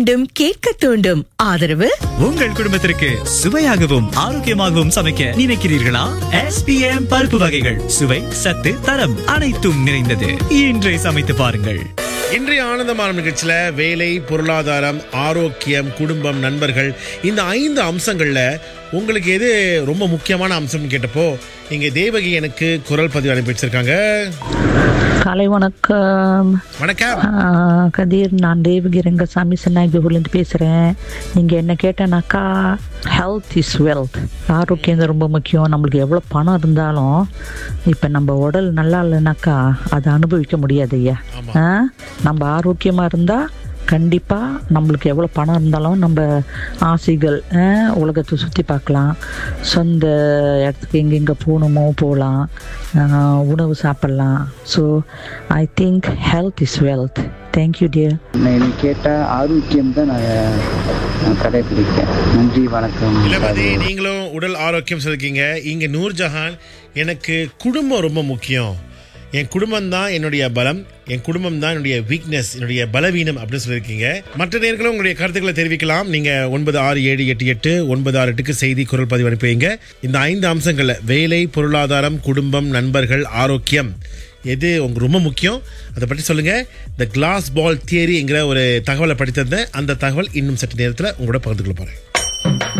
தூண்டும் கேட்க தூண்டும் ஆதரவு உங்கள் குடும்பத்திற்கு சுவையாகவும் ஆரோக்கியமாகவும் சமைக்க நினைக்கிறீர்களா எஸ்பிஎம் பருப்பு வகைகள் சுவை சத்து தரம் அனைத்தும் நிறைந்தது இன்றே சமைத்து பாருங்கள் இன்றைய ஆனந்தமான நிகழ்ச்சியில வேலை பொருளாதாரம் ஆரோக்கியம் குடும்பம் நண்பர்கள் இந்த ஐந்து அம்சங்கள்ல உங்களுக்கு எது ரொம்ப முக்கியமான அம்சம்னு கேட்டப்போ இங்க தேவகி எனக்கு குரல் பதிவு அனுப்பி வச்சிருக்காங்க காலை வணக்கம் வணக்கம் ஆ, கதிர் நான் தேவகி ரங்கசாமி சென்னாய்பூர்லேருந்து பேசுகிறேன் நீங்கள் என்ன கேட்டனாக்கா ஹெல்த் இஸ் வெல்த் ஆரோக்கியம் தான் ரொம்ப முக்கியம் நம்மளுக்கு எவ்வளோ பணம் இருந்தாலும் இப்போ நம்ம உடல் நல்லா இல்லைனாக்கா அதை அனுபவிக்க முடியாது ஐயா ஆ? நம்ம ஆரோக்கியமாக இருந்தால் கண்டிப்பாக நம்மளுக்கு எவ்வளோ பணம் இருந்தாலும் நம்ம ஆசைகள் ஆ, உலகத்தை சுற்றி பார்க்கலாம் சொந்த இடத்துக்கு எங்கெங்கே போகணுமோ போகலாம் ஆ, உணவு சாப்பிட்லாம் so I think health is wealth thank you dear நான் என்னை கேட்டால் ஆரோக்கியம் தான் நான் நான் கடைபிடிப்பேன் நன்றி வணக்கம் இளமதி நீங்களும் உடல் ஆரோக்கியம் சொல்லிருக்கீங்க இங்க நூர்ஜஹான் எனக்கு குடும்பம் ரொம்ப முக்கியம் என் குடும்பம் தான் என்னுடைய பலம் என் குடும்பம் தான் என்னுடைய வீக்னஸ் என்னுடைய பலவீனம் அப்படின்னு சொல்லியிருக்கீங்க மற்ற நேர்களும் உங்களுடைய கருத்துக்களை தெரிவிக்கலாம் நீங்க ஒன்பது ஆறு ஏழு எட்டு எட்டு ஒன்பது ஆறு எட்டுக்கு செய்தி குரல் பதிவு அனுப்புவீங்க இந்த ஐந்து அம்சங்கள்ல வேலை பொருளாதாரம் குடும்பம் நண்பர்கள் ஆரோக்கியம் எது உங்களுக்கு ரொம்ப முக்கியம் அதை பற்றி சொல்லுங்க த கிளாஸ் பால் தியரிங்கிற ஒரு தகவலை படித்திருந்தேன் அந்த தகவல் இன்னும் சற்று நேரத்தில் உங்களோட பகிர்ந்து கொள்ள போறேன்